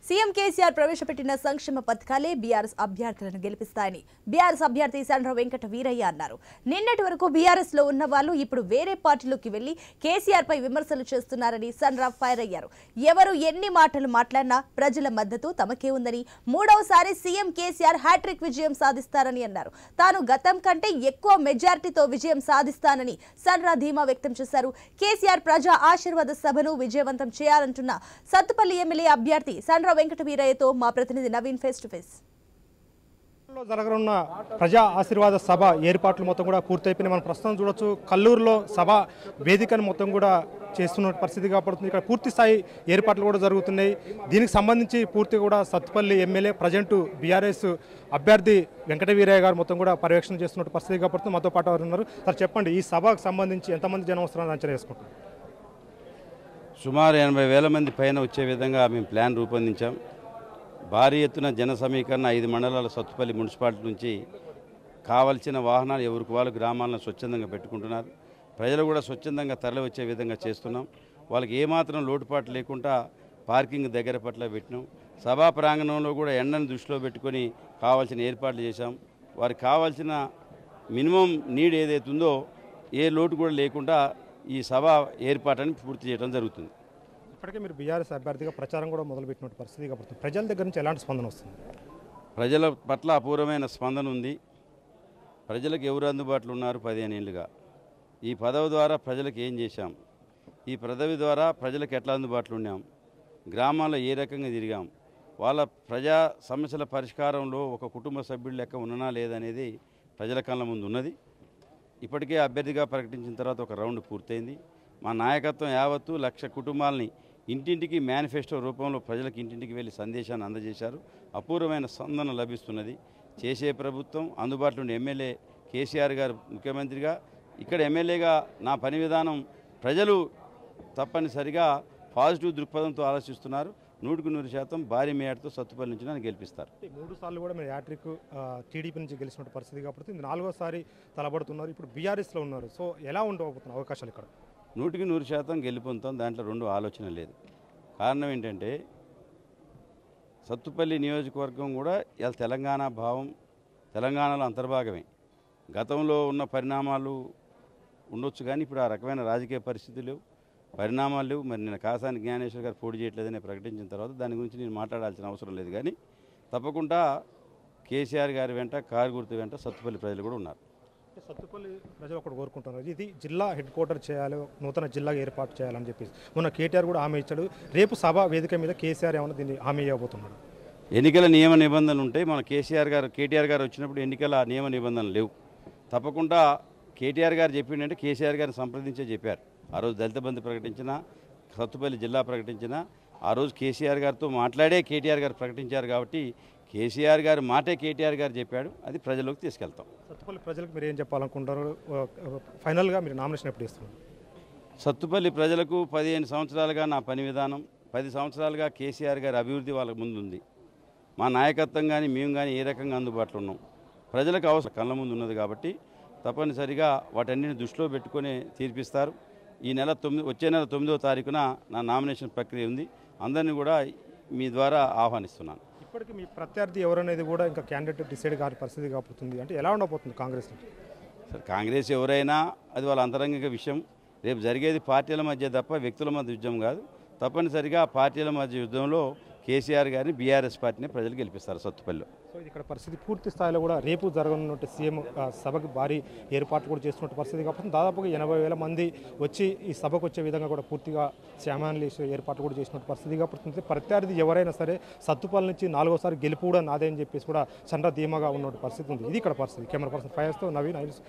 CM KCR ప్రవేశపెట్టిన సంక్షేమ పథకాలే BRS అభ్యర్థులను గెలిపిస్తాయని బీఆర్ఎస్ అభ్యర్థి సండ్ర వెంకట వీరయ్య అన్నారు నిన్నటి వరకు బీఆర్ఎస్ లో ఉన్న వాళ్ళు ఇప్పుడు వేరే పార్టీలోకి వెళ్లి కేసీఆర్ పై విమర్శలు చేస్తున్నారని సండ్ర ఫైర్ అయ్యారు ఎవరు ఎన్ని మాటలు మాట్లాడినా ప్రజల మద్దతు తమకే ఉందని మూడవసారి సీఎం కేసీఆర్ హ్యాట్రిక్ విజయం సాధిస్తారని అన్నారు తాను గతం కంటే ఎక్కువ మెజార్టీతో విజయం సాధిస్తానని సండ్ర ధీమా వ్యక్తం చేశారు కేసీఆర్ ప్రజా ఆశీర్వాద సభను విజయవంతం చేయాలంటున్న సత్తుపల్లి ఎమ్మెల్యే అభ్యర్థి సండ్ర వెంకట వీరయ్యతో మా ప్రతినిధి నవీన్ ఫేస్ టు ఫేస్ లో జరగనున్న ప్రజా ఆశీర్వాద సభ ఏర్పాట్లు మొత్తం కూడా పూర్తయిపోయినాయి మనం ప్రస్తుతం చూడొచ్చు కల్లూరులో సభ వేదికను మొత్తం కూడా చేస్తున్న పరిస్థితి కాబడుతుంది ఇక్కడ పూర్తి స్థాయి ఏర్పాట్లు కూడా జరుగుతున్నాయి దీనికి సంబంధించి పూర్తిగా కూడా సత్తుపల్లి ఎమ్మెల్యే ప్రజెంట్ బీఆర్ఎస్ అభ్యర్థి వెంకట వీరయ్య గారు మొత్తం కూడా పర్యవేక్షణ చేస్తున్న పరిస్థితి కాబడుతుంది మాతో పాటు వారు ఉన్నారు సార్ చెప్పండి ఈ సభకు సంబంధించి ఎంతమంది జనం వస్తున్నారని అంచనా వేసుకుంటారు సుమారు ఎనభై వేల మంది పైన వచ్చే విధంగా మేము ప్లాన్ రూపొందించాం భారీ ఎత్తున జన సమీకరణ ఐదు మండలాల సత్తుపల్లి మున్సిపాలిటీ నుంచి కావలసిన వాహనాలు ఎవరికి వాళ్ళు గ్రామాలను స్వచ్ఛందంగా పెట్టుకుంటున్నారు ప్రజలు కూడా స్వచ్ఛందంగా తరలి వచ్చే విధంగా చేస్తున్నాం వాళ్ళకి ఏమాత్రం లోటుపాటు లేకుండా పార్కింగ్ దగ్గర పట్ల పెట్టినాం సభా ప్రాంగణంలో కూడా ఎండను దృష్టిలో పెట్టుకొని కావాల్సిన ఏర్పాట్లు చేశాం వారికి కావాల్సిన మినిమం నీడ్ ఏదైతే ఉందో ఏ లోటు కూడా లేకుండా ఈ సభ ఏర్పాటుని పూర్తి చేయడం జరుగుతుంది ఇప్పటికే మీరు బీఆర్ఎస్ అభ్యర్థిగా ప్రచారం కూడా మొదలుపెట్టిన పరిస్థితి కాబడుతుంది ప్రజల దగ్గర నుంచి ఎలాంటి స్పందన వస్తుంది ప్రజల పట్ల అపూర్వమైన స్పందన ఉంది ప్రజలకు ఎవరు అందుబాటులో ఉన్నారు పదిహేను ఏళ్ళుగా ఈ పదవి ద్వారా ప్రజలకు ఏం చేశాం ఈ పదవి ద్వారా ప్రజలకు ఎట్లా అందుబాటులో ఉన్నాం గ్రామాల్లో ఏ రకంగా తిరిగాం వాళ్ళ ప్రజా సమస్యల పరిష్కారంలో ఒక కుటుంబ సభ్యుడు లెక్క ఉన్ననా లేదనేది ప్రజల కళ్ళ ముందు ఉన్నది ఇప్పటికే అభ్యర్థిగా ప్రకటించిన తర్వాత ఒక రౌండ్ పూర్తయింది మా నాయకత్వం యావత్తు లక్ష కుటుంబాలని ఇంటింటికి మేనిఫెస్టో రూపంలో ప్రజలకు ఇంటింటికి వెళ్ళి సందేశాన్ని అందజేశారు అపూర్వమైన స్పందన లభిస్తున్నది చేసే ప్రభుత్వం అందుబాటులో ఉండే ఎమ్మెల్యే కేసీఆర్ గారు ముఖ్యమంత్రిగా ఇక్కడ ఎమ్మెల్యేగా నా పని విధానం ప్రజలు తప్పనిసరిగా పాజిటివ్ దృక్పథంతో ఆలోచిస్తున్నారు నూటికి నూరు శాతం భారీ మేడతో సత్తుపల్లి నుంచి నన్ను గెలిపిస్తారు ఈ మూడు సార్లు కూడా మీరు యాట్రిక్ టీడీపీ నుంచి గెలిచిన పరిస్థితి కాబట్టి ఇది నాలుగోసారి తలబడుతున్నారు ఇప్పుడు బీఆర్ఎస్లో ఉన్నారు సో ఎలా ఉండబోతున్న అవకాశాలు ఇక్కడ నూటికి నూరు శాతం గెలుపొందుతాం దాంట్లో రెండు ఆలోచన లేదు కారణం ఏంటంటే సత్తుపల్లి నియోజకవర్గం కూడా ఇలా తెలంగాణ భావం తెలంగాణలో అంతర్భాగమే గతంలో ఉన్న పరిణామాలు ఉండొచ్చు కానీ ఇప్పుడు ఆ రకమైన రాజకీయ పరిస్థితులు లేవు పరిణామాలు లేవు మరి నేను కాసాని జ్ఞానేశ్వర్ గారు పోటీ చేయట్లేదని ప్రకటించిన తర్వాత దాని గురించి నేను మాట్లాడాల్సిన అవసరం లేదు కానీ తప్పకుండా కేసీఆర్ గారి వెంట కారు గుర్తు వెంట సత్తుపల్లి ప్రజలు కూడా ఉన్నారు సత్తుపల్లి ప్రజలు ఒకటి కోరుకుంటున్నారు ఇది జిల్లా హెడ్ క్వార్టర్ చేయాలి నూతన జిల్లా ఏర్పాటు చేయాలని చెప్పేసి మొన్న కేటీఆర్ కూడా హామీ ఇచ్చాడు రేపు సభ వేదిక మీద కేసీఆర్ ఏమైనా దీన్ని హామీ ఇవ్వబోతున్నాడు ఎన్నికల నియమ నిబంధనలు ఉంటాయి మన కేసీఆర్ గారు కేటీఆర్ గారు వచ్చినప్పుడు ఎన్నికల నియమ నిబంధనలు లేవు తప్పకుండా కేటీఆర్ గారు చెప్పిండంటే కేసీఆర్ గారిని సంప్రదించే చెప్పారు ఆ రోజు దళిత బంధు ప్రకటించిన సత్తుపల్లి జిల్లా ప్రకటించిన ఆ రోజు కేసీఆర్ గారితో మాట్లాడే కేటీఆర్ గారు ప్రకటించారు కాబట్టి కేసీఆర్ గారు మాటే కేటీఆర్ గారు చెప్పాడు అది ప్రజల్లోకి తీసుకెళ్తాం సత్తుపల్లి ప్రజలకు మీరు ఏం చెప్పాలనుకుంటారు ఫైనల్గా మీరు నామినేషన్ ఎప్పుడు ఇస్తున్నారు సత్తుపల్లి ప్రజలకు పదిహేను సంవత్సరాలుగా నా పని విధానం పది సంవత్సరాలుగా కేసీఆర్ గారి అభివృద్ధి వాళ్ళ ముందు ఉంది మా నాయకత్వం కానీ మేము కానీ ఏ రకంగా అందుబాటులో ఉన్నాం ప్రజలకు అవసరం కళ్ళ ముందు ఉన్నది కాబట్టి తప్పనిసరిగా వాటన్నిటిని దృష్టిలో పెట్టుకొని తీర్పిస్తారు ఈ నెల తొమ్మిది వచ్చే నెల తొమ్మిదో తారీఖున నా నామినేషన్ ప్రక్రియ ఉంది అందరినీ కూడా మీ ద్వారా ఆహ్వానిస్తున్నాను ఇప్పటికీ మీ ప్రత్యర్థి ఎవరనేది కూడా ఇంకా క్యాండిడేట్ డిసైడ్ కాని పరిస్థితి కాబోతుంది అంటే ఎలా ఉండబోతుంది కాంగ్రెస్ నుంచి సరే కాంగ్రెస్ ఎవరైనా అది వాళ్ళ అంతరంగిక విషయం రేపు జరిగేది పార్టీల మధ్య తప్ప వ్యక్తుల మధ్య యుద్ధం కాదు తప్పనిసరిగా పార్టీల మధ్య యుద్ధంలో కేసీఆర్ గారిని బీఆర్ఎస్ పార్టీని ప్రజలు గెలిపిస్తారు సత్తుపల్లిలో సో ఇది ఇక్కడ పరిస్థితి పూర్తి స్థాయిలో కూడా రేపు జరగనున్నట్టు సీఎం ఆ, సభకు భారీ ఏర్పాట్లు కూడా చేస్తున్న పరిస్థితి కాబట్టి దాదాపుగా ఎనభై వేల మంది వచ్చి ఈ సభకు వచ్చే విధంగా కూడా పూర్తిగా శ్యామాన్లు ఏర్పాట్లు కూడా చేసిన పరిస్థితి కాబట్టి ప్రత్యర్థి ఎవరైనా సరే సత్తుపల్లి నుంచి నాలుగోసారి గెలుపు కూడా నాదే అని చెప్పేసి కూడా చంద్ర ధీమాగా ఉన్న పరిస్థితి ఉంది ఇది ఇక్కడ పరిస్థితి కెమెరా పర్సన్ ఫైర్స్తో నవీన్ ఐల్స్